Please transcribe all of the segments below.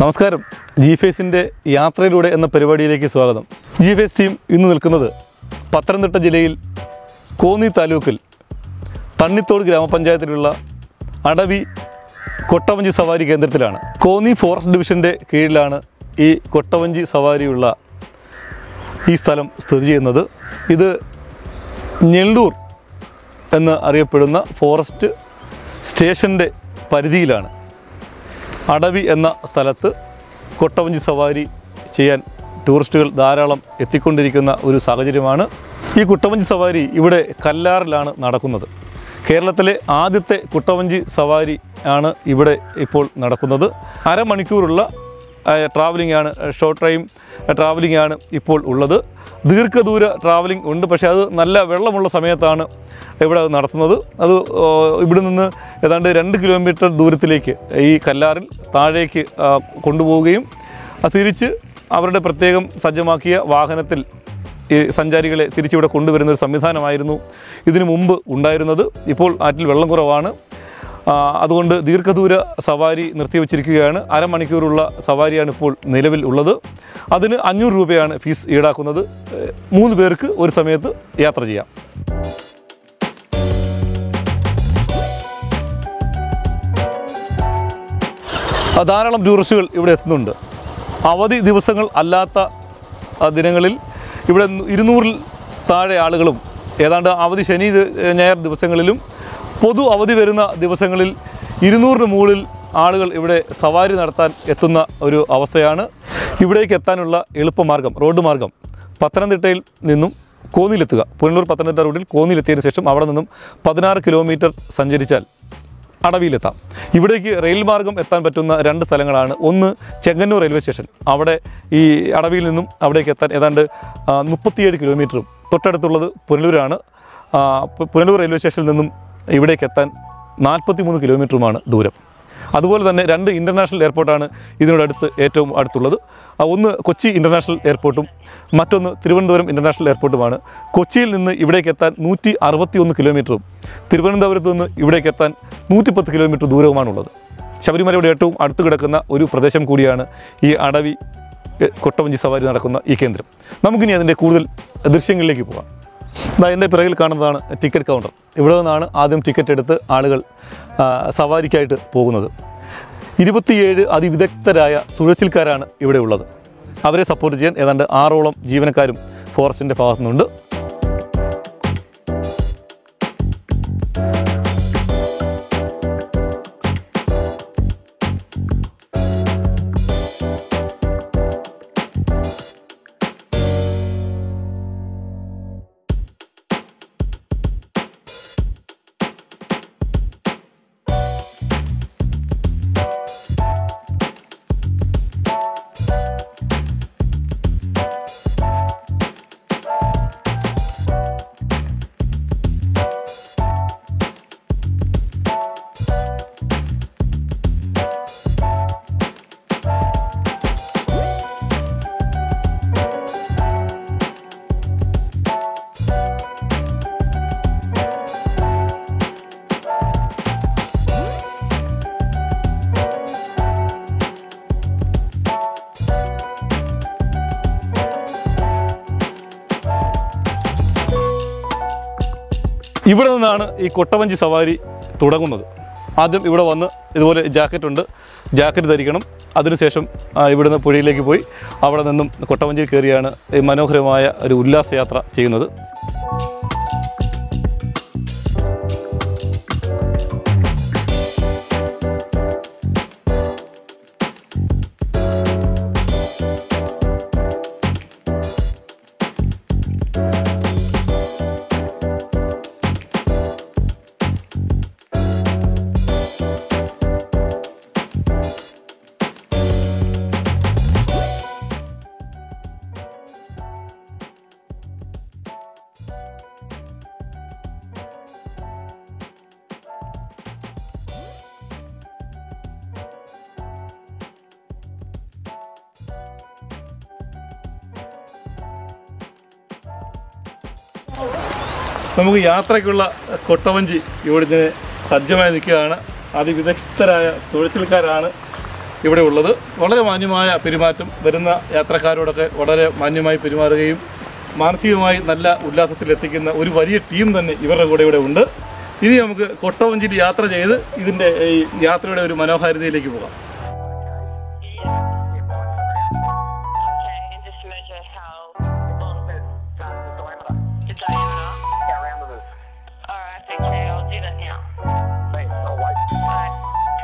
നമസ്കാരം ജി ഫേസിൻ്റെ യാത്രയിലൂടെ എന്ന പരിപാടിയിലേക്ക് സ്വാഗതം ജി ഫേസ് ടീം ഇന്ന് നിൽക്കുന്നത് പത്തനംതിട്ട ജില്ലയിൽ കോന്നി താലൂക്കിൽ തണ്ണിത്തോട് ഗ്രാമപഞ്ചായത്തിലുള്ള അടവി കൊട്ടവഞ്ചി സവാരി കേന്ദ്രത്തിലാണ് കോന്നി ഫോറസ്റ്റ് ഡിവിഷൻ്റെ കീഴിലാണ് ഈ കൊട്ടവഞ്ചി സവാരിയുള്ള ഈ സ്ഥലം സ്ഥിതി ചെയ്യുന്നത് ഇത് ഞെള്ളൂർ എന്ന് അറിയപ്പെടുന്ന ഫോറസ്റ്റ് സ്റ്റേഷൻ്റെ പരിധിയിലാണ് അടവി എന്ന സ്ഥലത്ത് കൊട്ടവഞ്ചി സവാരി ചെയ്യാൻ ടൂറിസ്റ്റുകൾ ധാരാളം എത്തിക്കൊണ്ടിരിക്കുന്ന ഒരു സാഹചര്യമാണ് ഈ കുട്ടവഞ്ചി സവാരി ഇവിടെ കല്ലാറിലാണ് നടക്കുന്നത് കേരളത്തിലെ ആദ്യത്തെ കുട്ടവഞ്ചി സവാരി ആണ് ഇവിടെ ഇപ്പോൾ നടക്കുന്നത് അരമണിക്കൂറുള്ള ട്രാവലിംഗ് ആണ് ഷോർട്ട് ടൈം ട്രാവലിംഗ് ആണ് ഇപ്പോൾ ഉള്ളത് ദീർഘദൂര ട്രാവലിംഗ് ഉണ്ട് പക്ഷേ അത് നല്ല വെള്ളമുള്ള സമയത്താണ് ഇവിടെ അത് നടത്തുന്നത് അത് ആ, ഇവിടെ നിന്ന് ഏതാണ്ട് രണ്ട് കിലോമീറ്റർ ദൂരത്തിലേക്ക് ഈ കല്ലാറിൽ താഴേക്ക് ആ, കൊണ്ടുപോവുകയും അത് തിരിച്ച് അവരുടെ പ്രത്യേകം സജ്ജമാക്കിയ വാഹനത്തിൽ ഈ സഞ്ചാരികളെ തിരിച്ചിവിടെ കൊണ്ടുവരുന്ന ഒരു സംവിധാനമായിരുന്നു ഇതിനു മുമ്പ് ഉണ്ടായിരുന്നത് ഇപ്പോൾ ആറ്റിൽ വെള്ളം കുറവാണ് ആ, അതുകൊണ്ട് ദീർഘദൂര സവാരി നിർത്തിവച്ചിരിക്കുകയാണ് അരമണിക്കൂറുള്ള സവാരിയാണ് ഇപ്പോൾ നിലവിൽ ഉള്ളത് അതിന് അഞ്ഞൂറ് രൂപയാണ് ഫീസ് ഈടാക്കുന്നത് ഏഹ്, മൂന്ന് പേർക്ക് ഒരു സമയത്ത് യാത്ര ചെയ്യാം ആ, ധാരാളം ടൂറിസ്റ്റുകൾ ഇവിടെ എത്തുന്നുണ്ട് അവധി ദിവസങ്ങൾ അല്ലാത്ത ആ, ദിനങ്ങളിൽ ഇവിടെ ന- ഇരുന്നൂറിൽ താഴെ ആളുകളും ഏതാണ്ട് അവധി ശനി ദി- ഞായർ ദിവസങ്ങളിലും പൊതു അവധി വരുന്ന ദിവസങ്ങളിൽ ഇരുന്നൂറിന് മുകളിൽ ആളുകൾ ഇവിടെ സവാരി നടത്താൻ എത്തുന്ന ഒരു അവസ്ഥയാണ് ഇവിടേക്ക് എത്താനുള്ള എളുപ്പമാർഗം റോഡ് മാർഗം പത്തനംതിട്ടയിൽ നിന്നും കോന്നിയിലെത്തുക പുനലൂർ പത്തനംതിട്ട റൂട്ടിൽ കോന്നിയിലെത്തിയതിനു ശേഷം അവിടെ നിന്നും പതിനാറ് കിലോമീറ്റർ സഞ്ചരിച്ചാൽ അടവിയിലെത്താം ഇവിടേക്ക് റെയിൽ മാർഗം എത്താൻ പറ്റുന്ന രണ്ട് സ്ഥലങ്ങളാണ് ഒന്ന് ചെങ്ങന്നൂർ റെയിൽവേ സ്റ്റേഷൻ അവിടെ ഈ അടവിയിൽ നിന്നും അവിടേക്ക് എത്താൻ ഏതാണ്ട് ആ, മുപ്പത്തിയേഴ് കിലോമീറ്ററും തൊട്ടടുത്തുള്ളത് പുനലൂരാണ് ആ, പു- പുനലൂർ റെയിൽവേ സ്റ്റേഷനിൽ നിന്നും ഇവിടേക്ക് എത്താൻ നാൽപ്പത്തി മൂന്ന് കിലോമീറ്ററുമാണ് ദൂരം അതുപോലെ തന്നെ രണ്ട് ഇൻ്റർനാഷണൽ എയർപോർട്ടാണ് ഇതിനോടടുത്ത് ഏറ്റവും അടുത്തുള്ളത് ആ, ഒന്ന് കൊച്ചി ഇൻ്റർനാഷണൽ എയർപോർട്ടും മറ്റൊന്ന് തിരുവനന്തപുരം ഇൻ്റർനാഷണൽ എയർപോർട്ടുമാണ് കൊച്ചിയിൽ നിന്ന് ഇവിടേക്ക് എത്താൻ നൂറ്റി അറുപത്തി ഒന്ന് കിലോമീറ്ററും തിരുവനന്തപുരത്ത് നിന്ന് ഇവിടേക്ക് എത്താൻ നൂറ്റിപ്പത്ത് കിലോമീറ്റർ ദൂരവുമാണുള്ളത് ശബരിമലയുടെ ഏറ്റവും അടുത്ത് കിടക്കുന്ന ഒരു പ്രദേശം കൂടിയാണ് ഈ അടവി എ, കൊട്ടവഞ്ചി സവാരി നടക്കുന്ന ഈ കേന്ദ്രം നമുക്കിനി അതിൻ്റെ കൂടുതൽ ദൃശ്യങ്ങളിലേക്ക് പോകാം ദാ എൻ്റെ പിറകിൽ കാണുന്നതാണ് ടിക്കറ്റ് കൗണ്ടർ ഇവിടെ നിന്നാണ് ആദ്യം ടിക്കറ്റ് എടുത്ത് ആളുകൾ ആ, സവാരിക്കായിട്ട് പോകുന്നത് ഇരുപത്തിയേഴ് അതിവിദഗ്ധരായ തുഴച്ചിൽക്കാരാണ് ഇവിടെ ഉള്ളത് അവരെ സപ്പോർട്ട് ചെയ്യാൻ ഏതാണ്ട് ആറോളം ജീവനക്കാരും ഫോറസ്റ്റിൻ്റെ ഭാഗത്തു നിന്നുണ്ട് ഇവിടെ നിന്നാണ് ഈ കൊട്ടവഞ്ചി സവാരി തുടങ്ങുന്നത് ആദ്യം ഇവിടെ വന്ന് ഇതുപോലെ ജാക്കറ്റ് ഉണ്ട് ജാക്കറ്റ് ധരിക്കണം അതിനുശേഷം ആ, ഇവിടുന്ന് പുഴയിലേക്ക് പോയി അവിടെ നിന്നും കൊട്ടവഞ്ചിയിൽ കയറിയാണ് ഈ മനോഹരമായ ഒരു ഉല്ലാസയാത്ര ചെയ്യുന്നത് നമുക്ക് യാത്രയ്ക്കുള്ള കൊട്ടവഞ്ചി ഇവിടുന്ന് സജ്ജമായി നിൽക്കുകയാണ് അതിവിദഗ്ധരായ തൊഴിൽക്കാരാണ് ഇവിടെ ഉള്ളത് വളരെ മാന്യമായ പെരുമാറ്റം വരുന്ന യാത്രക്കാരോടൊക്കെ വളരെ മാന്യമായി പെരുമാറുകയും മാനസികമായി നല്ല ഉല്ലാസത്തിലെത്തിക്കുന്ന ഒരു വലിയ ടീം തന്നെ ഇവരുടെ കൂടെ ഇവിടെ ഉണ്ട് ഇനി നമുക്ക് കൊട്ടവഞ്ചിയിൽ യാത്ര ചെയ്ത് ഇതിൻ്റെ ഈ യാത്രയുടെ ഒരു മനോഹാരിതയിലേക്ക് പോകാം Okay, and just measure how the diameter. Alright, okay, I'll do that now. Alright.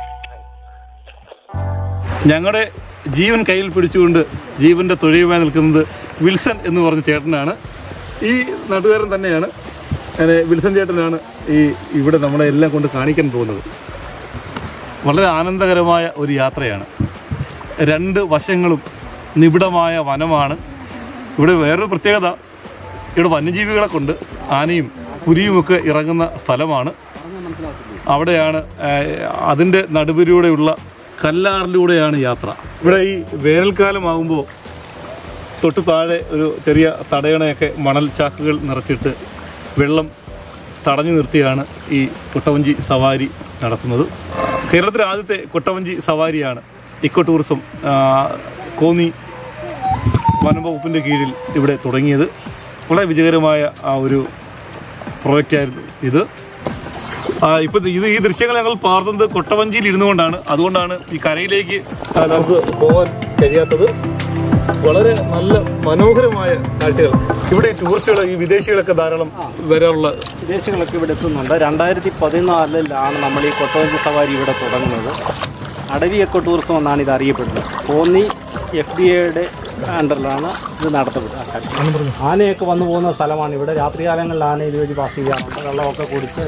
ഞങ്ങളുടെ ജീവൻ കയ്യിൽ പിടിച്ചുകൊണ്ട് ജീവൻ്റെ തൊഴിലുമായി നിൽക്കുന്നത് വിൽസൺ എന്ന് പറഞ്ഞ ചേട്ടനാണ് ഈ നാട്ടുകാരൻ തന്നെയാണ് അങ്ങനെ വിൽസൺ ചേട്ടനാണ് ഈ ഇവിടെ നമ്മളെ എല്ലാം കൊണ്ട് കാണിക്കാൻ പോകുന്നത് വളരെ ആനന്ദകരമായ ഒരു യാത്രയാണ് രണ്ട് വശങ്ങളും നിബിഡമായ വനമാണ് ഇവിടെ വേറൊരു പ്രത്യേകത ഇവിടെ വന്യജീവികളെ കൊണ്ട് ആനയും പുലിയുമൊക്കെ ഇറങ്ങുന്ന സ്ഥലമാണ് അവിടെയാണ് അതിൻ്റെ നടുവിലൂടെയുള്ള കല്ലാറിലൂടെയാണ് യാത്ര ഇവിടെ ഈ വേനൽക്കാലമാകുമ്പോൾ തൊട്ട് താഴെ ഒരു ചെറിയ തടയണയൊക്കെ മണൽ ചാക്കുകൾ നിറച്ചിട്ട് വെള്ളം തടഞ്ഞു നിർത്തിയാണ് ഈ കൊട്ടവഞ്ചി സവാരി നടത്തുന്നത് കേരളത്തിലെ ആദ്യത്തെ കൊട്ടവഞ്ചി സവാരിയാണ് ഇക്കോ ടൂറിസം ആ, കോന്നി വനം വകുപ്പിൻ്റെ കീഴിൽ ഇവിടെ തുടങ്ങിയത് വളരെ വിജയകരമായ ആ ഒരു പ്രോജക്റ്റായിരുന്നു ഇത് ആ, ഇപ്പൊ ഇത് ഈ ദൃശ്യങ്ങൾ ഞങ്ങൾ പാർന്നത് കൊട്ടവഞ്ചിയിൽ ഇരുന്നു കൊണ്ടാണ് അതുകൊണ്ടാണ് ഈ കരയിലേക്ക് ആ, നമുക്ക് പോകാൻ കഴിയാത്തത് വളരെ നല്ല മനോഹരമായ കാഴ്ചകൾ ഇവിടെ ഈ ടൂറിസ്റ്റുകൾ ഈ വിദേശികളൊക്കെ ധാരാളം വരാറുള്ള വിദേശികളൊക്കെ ഇവിടെ എത്തുന്നുണ്ട് രണ്ടായിരത്തി പതിനാലിലാണ് നമ്മൾ ഈ കൊട്ടവഞ്ചി സവാരി ഇവിടെ തുടങ്ങുന്നത് അടവി എക്കോ ടൂറിസം എന്നാണ് ഇത് അറിയപ്പെടുന്നത് കോന്നി എഫ് ഡി എയുടെ അണ്ടറിലാണ് ഇത് നടത്തപ്പെടുന്നത് ആനയൊക്കെ വന്നു പോകുന്ന സ്ഥലമാണ് ഇവിടെ രാത്രികാലങ്ങളിൽ ആന ഇതുവഴി പാസ് ചെയ്യാറുണ്ട് വെള്ളമൊക്കെ കുടിച്ച്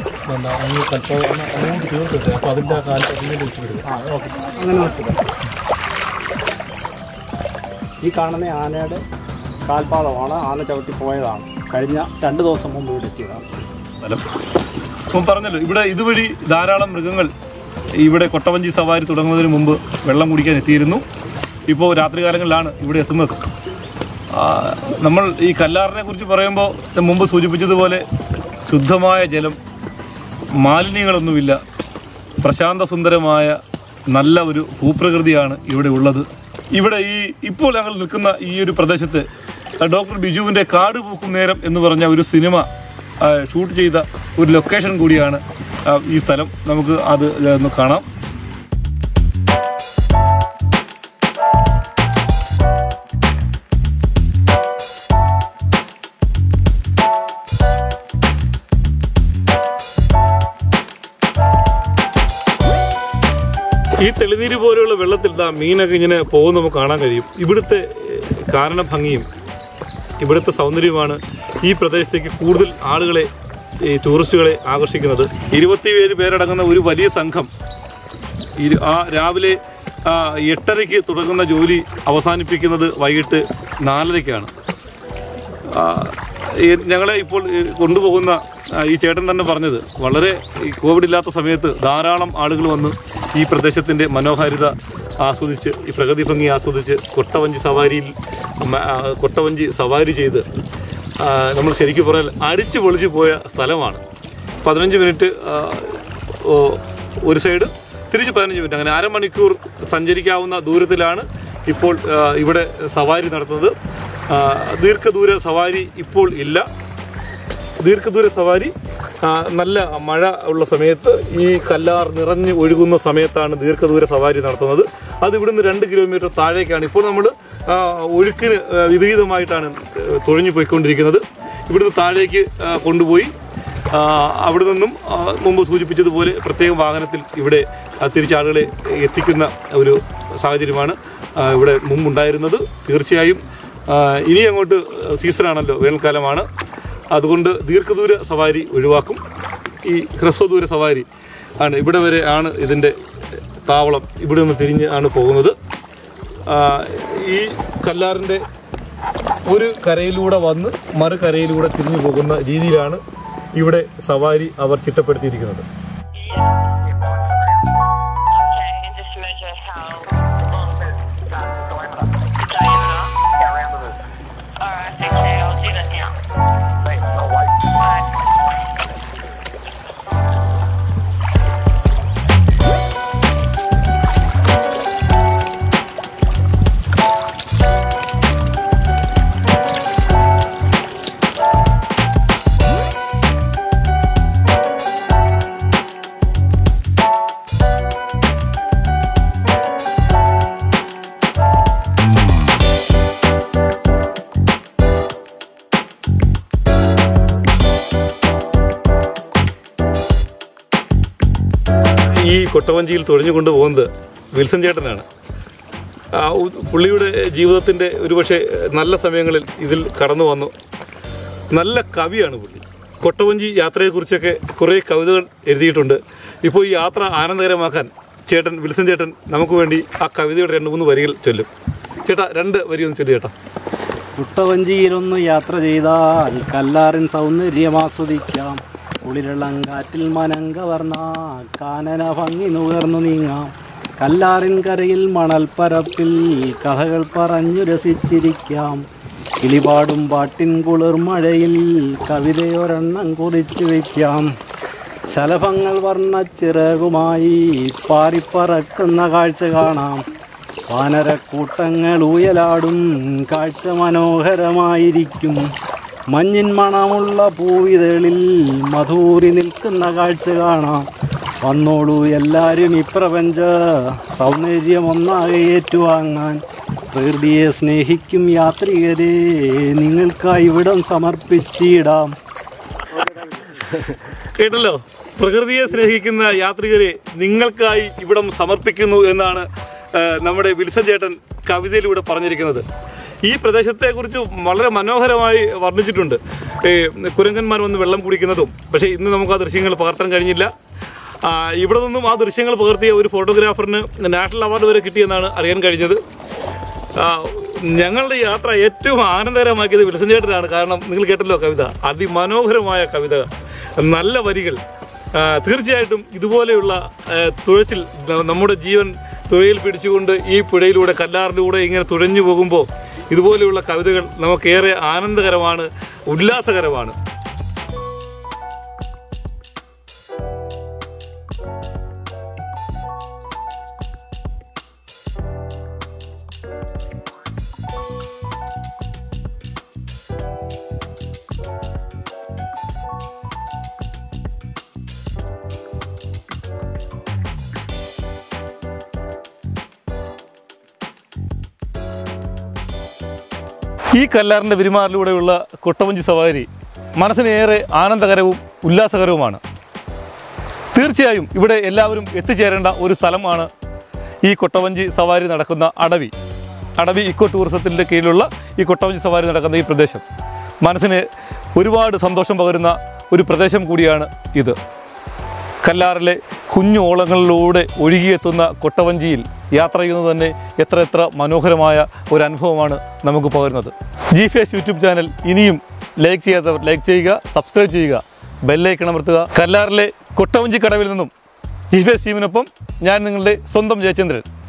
അപ്പോൾ അതിൻ്റെ കാലത്ത് ആ ഓക്കെ അങ്ങനെ നിർത്തുക ഈ കാണുന്ന ആനയുടെ കാൽപാദമാണ് ആന ചവിട്ടി പോയതാണ് കഴിഞ്ഞ രണ്ട് ദിവസം മുമ്പ് ഇവിടെ എത്തിയതാണ് സ്ഥലം അപ്പം പറഞ്ഞല്ലോ ഇവിടെ ഇതുവഴി ധാരാളം മൃഗങ്ങൾ ഇവിടെ കൊട്ടവഞ്ചി സവാരി തുടങ്ങുന്നതിന് മുമ്പ് വെള്ളം കുടിക്കാൻ എത്തിയിരുന്നു ഇപ്പോൾ രാത്രികാലങ്ങളിലാണ് ഇവിടെ എത്തുന്നത് ആ, നമ്മൾ ഈ കല്ലാറിനെ കുറിച്ച് പറയുമ്പോൾ ഞാൻ മുമ്പ് സൂചിപ്പിച്ചതുപോലെ ശുദ്ധമായ ജലം മാലിന്യങ്ങളൊന്നുമില്ല പ്രശാന്ത സുന്ദരമായ നല്ല ഒരു ഭൂപ്രകൃതിയാണ് ഇവിടെ ഉള്ളത് ഇവിടെ ഈ ഇപ്പോൾ ഞങ്ങൾ നിൽക്കുന്ന ഈ ഒരു പ്രദേശത്ത് ഡോക്ടർ ബിജുവിൻ്റെ കാട് പൂക്കും നേരം എന്ന് പറഞ്ഞ ഒരു സിനിമ ആ, ഷൂട്ട് ചെയ്ത ഒരു ലൊക്കേഷൻ കൂടിയാണ് ആ, ഈ സ്ഥലം നമുക്ക് അത് ഒന്ന് കാണാം ഈ തെളിനീര് പോലെയുള്ള വെള്ളത്തിൽ ദാ മീനൊക്കെ ഇങ്ങനെ പോകുന്ന നമുക്ക് കാണാൻ കഴിയും ഇവിടുത്തെ ഏഹ്, കാരണഭംഗിയും ഇവിടുത്തെ സൗന്ദര്യമാണ് ഈ പ്രദേശത്തേക്ക് കൂടുതൽ ആളുകളെ ഈ ടൂറിസ്റ്റുകളെ ആകർഷിക്കുന്നത് ഇരുപത്തിയേഴ് പേരടങ്ങുന്ന ഒരു വലിയ സംഘം ഇരു- ആ രാവിലെ ആ, എട്ടരയ്ക്ക് തുടങ്ങുന്ന ജോലി അവസാനിപ്പിക്കുന്നത് വൈകിട്ട് നാലരയ്ക്കാണ് ആ, ഈ ഞങ്ങളെ ഇപ്പോൾ ഈ കൊണ്ടുപോകുന്ന ആ, ഈ ചേട്ടൻ തന്നെ പറഞ്ഞത് വളരെ ഈ കോവിഡ് ഇല്ലാത്ത സമയത്ത് ധാരാളം ആളുകൾ വന്ന് ഈ പ്രദേശത്തിൻ്റെ മനോഹാരിത ആസ്വദിച്ച് ഈ പ്രകൃതി ഭംഗി ആസ്വദിച്ച് കൊട്ടവഞ്ചി സവാരിയിൽ മ- ആ, കൊട്ടവഞ്ചി സവാരി ചെയ്ത് ആ, നമ്മൾ ശരിക്കും പറഞ്ഞാൽ അടിച്ചു പൊളിച്ചു പോയ സ്ഥലമാണ് പതിനഞ്ച് മിനിറ്റ് ആ, ഓ, ഒരു സൈഡ് തിരിച്ച് പതിനഞ്ച് മിനിറ്റ് അങ്ങനെ അരമണിക്കൂർ സഞ്ചരിക്കാവുന്ന ദൂരത്തിലാണ് ഇപ്പോൾ ആ, ഇവിടെ സവാരി നടത്തുന്നത് ആ, ദീർഘദൂര സവാരി ഇപ്പോൾ ഇല്ല ദീർഘദൂര സവാരി ആ, നല്ല മഴ ഉള്ള സമയത്ത് ഈ കല്ലാർ നിറഞ്ഞ് ഒഴുകുന്ന സമയത്താണ് ദീർഘദൂര സവാരി നടത്തുന്നത് അത് ഇവിടുന്ന് രണ്ട് കിലോമീറ്റർ താഴേക്കാണ് ഇപ്പോൾ നമ്മൾ ഒഴുക്കിന് ആ, വിപരീതമായിട്ടാണ് ആ, തുഴഞ്ഞു പോയിക്കൊണ്ടിരിക്കുന്നത് ഇവിടുന്ന് താഴേക്ക് ആ, കൊണ്ടുപോയി ആ, അവിടെ നിന്നും ആ, മുമ്പ് സൂചിപ്പിച്ചതുപോലെ പ്രത്യേക വാഹനത്തിൽ ഇവിടെ ആ, തിരിച്ച് ആളുകളെ എത്തിക്കുന്ന ഒരു സാഹചര്യമാണ് ആ, ഇവിടെ മുമ്പുണ്ടായിരുന്നത് തീർച്ചയായും ആ, ഇനി അങ്ങോട്ട് സീസണാണല്ലോ വേനൽക്കാലമാണ് അതുകൊണ്ട് ദീർഘദൂര സവാരി ഒഴിവാക്കും ഈ ഹ്രസ്വദൂര സവാരി ആണ് ഇവിടെ വരെ ആണ് ഇതിൻ്റെ താവളം ഇവിടെ നിന്ന് തിരിഞ്ഞ് ആണ് പോകുന്നത് ആ, ഈ കല്ലാറിൻ്റെ ഒരു കരയിലൂടെ വന്ന് മറു കരയിലൂടെ തിരിഞ്ഞു പോകുന്ന രീതിയിലാണ് ഇവിടെ സവാരി അവർ ചിട്ടപ്പെടുത്തിയിരിക്കുന്നത് Okay, and just measure how the diameter. Alright, okay, I'll do that now. Alright. കൊട്ടവഞ്ചിയിൽ തുഴഞ്ഞുകൊണ്ട് പോകുന്നത് വിൽസൺ ചേട്ടനാണ് ആ, ഉ- പുള്ളിയുടെ ജീവിതത്തിൻ്റെ ഒരുപക്ഷെ നല്ല സമയങ്ങളിൽ ഇതിൽ കടന്നു വന്നു നല്ല കവിയാണ് പുള്ളി കൊട്ടവഞ്ചി യാത്രയെക്കുറിച്ചൊക്കെ കുറേ കവിതകൾ എഴുതിയിട്ടുണ്ട് ഇപ്പോൾ ഈ യാത്ര ആനന്ദകരമാക്കാൻ ചേട്ടൻ വിൽസൺ ചേട്ടൻ നമുക്ക് വേണ്ടി ആ കവിതയുടെ രണ്ട് മൂന്ന് വരികൾ ചൊല്ലും ചേട്ടാ രണ്ട് വരി ഒന്ന് ചൊല്ലു ചേട്ടാ കുട്ടവഞ്ചിയിലൊന്ന് യാത്ര ചെയ്താൽ കല്ലാറിൻ സൗന്ദര്യം ആസ്വദിക്കാം കുളിരളങ്കാറ്റിൽ മനം കവർന്ന കാനന ഭംഗി നുകർന്നു നീങ്ങാം കല്ലാറിൻ കരയിൽ മണൽപ്പരപ്പിൽ കഥകൾ പറഞ്ഞു രസിച്ചിരിക്കാം കിളിപാടും പാട്ടിൻ കുളിർമഴയിൽ കവിതയൊരെണ്ണം കുറിച്ചു വയ്ക്കാം ശലഭങ്ങൾ വർണ്ണച്ചിറകുമായി പാറിപ്പറക്കുന്ന കാഴ്ച കാണാം വാനരക്കൂട്ടങ്ങൾ ഊയലാടും കാഴ്ച മനോഹരമായിരിക്കും മഞ്ഞിൻ മണമുള്ള പൂവിതളിൽ മധൂരി നിൽക്കുന്ന കാഴ്ച കാണാം വന്നോളൂ എല്ലാവരും ഇപ്രപഞ്ച സൗന്ദര്യം ഒന്നാകെ ഏറ്റുവാങ്ങാൻ പ്രകൃതിയെ സ്നേഹിക്കും യാത്രികരെ നിങ്ങൾക്കായി ഇവിടം സമർപ്പിച്ചിടാം കേട്ടല്ലോ പ്രകൃതിയെ സ്നേഹിക്കുന്ന യാത്രികരെ നിങ്ങൾക്കായി ഇവിടം സമർപ്പിക്കുന്നു എന്നാണ് ആ, നമ്മുടെ വിൽസൺ ചേട്ടൻ കവിതയിലൂടെ പറഞ്ഞിരിക്കുന്നത് ഈ പ്രദേശത്തെക്കുറിച്ച് വളരെ മനോഹരമായി വർണ്ണിച്ചിട്ടുണ്ട് ഏ, കുരങ്ങന്മാർ വന്ന് വെള്ളം കുടിക്കുന്നതും പക്ഷേ ഇന്ന് നമുക്ക് ആ ദൃശ്യങ്ങൾ പകർത്താൻ കഴിഞ്ഞില്ല ആ, ഇവിടെ നിന്നും ആ ദൃശ്യങ്ങൾ പകർത്തിയ ഒരു ഫോട്ടോഗ്രാഫറിന് നാഷണൽ അവാർഡ് വരെ കിട്ടിയെന്നാണ് അറിയാൻ കഴിഞ്ഞത് ആ, ഞങ്ങളുടെ യാത്ര ഏറ്റവും ആനന്ദകരമാക്കിയത് വിൽസൺ ചേട്ടനാണ് കാരണം നിങ്ങൾ കേട്ടല്ലോ കവിത അതിമനോഹരമായ കവിത നല്ല വരികൾ ആ, തീർച്ചയായിട്ടും ഇതുപോലെയുള്ള ആ, തുഴച്ചിൽ ന- നമ്മുടെ ജീവൻ തുഴയിൽ പിടിച്ചുകൊണ്ട് ഈ പുഴയിലൂടെ കല്ലാറിലൂടെ ഇങ്ങനെ തുഴഞ്ഞു പോകുമ്പോൾ ഇതുപോലെയുള്ള കവിതകൾ നമുക്കേറെ ആനന്ദകരമാണ് ഉല്ലാസകരമാണ് ഈ കല്ലാറിൻ്റെ പെരുമാറിലൂടെയുള്ള കൊട്ടവഞ്ചി സവാരി മനസ്സിന് ഏറെ ആനന്ദകരവും ഉല്ലാസകരവുമാണ് തീർച്ചയായും ഇവിടെ എല്ലാവരും എത്തിച്ചേരേണ്ട ഒരു സ്ഥലമാണ് ഈ കൊട്ടവഞ്ചി സവാരി നടക്കുന്ന അടവി അടവി ഇക്കോ ടൂറിസത്തിൻ്റെ കീഴിലുള്ള ഈ കൊട്ടവഞ്ചി സവാരി നടക്കുന്ന ഈ പ്രദേശം മനസ്സിന് ഒരുപാട് സന്തോഷം പകരുന്ന ഒരു പ്രദേശം കൂടിയാണ് ഇത് കല്ലാറിലെ കുഞ്ഞു ഓളങ്ങളിലൂടെ ഒഴുകിയെത്തുന്ന കൊട്ടവഞ്ചിയിൽ യാത്ര ചെയ്യുന്നത് തന്നെ എത്ര എത്ര മനോഹരമായ ഒരു അനുഭവമാണ് നമുക്ക് പകരുന്നത് ജി ഫേസ് യൂട്യൂബ് ചാനൽ ഇനിയും ലൈക്ക് ചെയ്യാത്തവർ ലൈക്ക് ചെയ്യുക സബ്സ്ക്രൈബ് ചെയ്യുക ബെല്ലൈക്കൺ അമർത്തുക കല്ലാറിലെ കൊട്ടവഞ്ചി കടവിൽ നിന്നും ജി ഫേസ് ടീമിനൊപ്പം ഞാൻ നിങ്ങളുടെ സ്വന്തം ജയചന്ദ്രൻ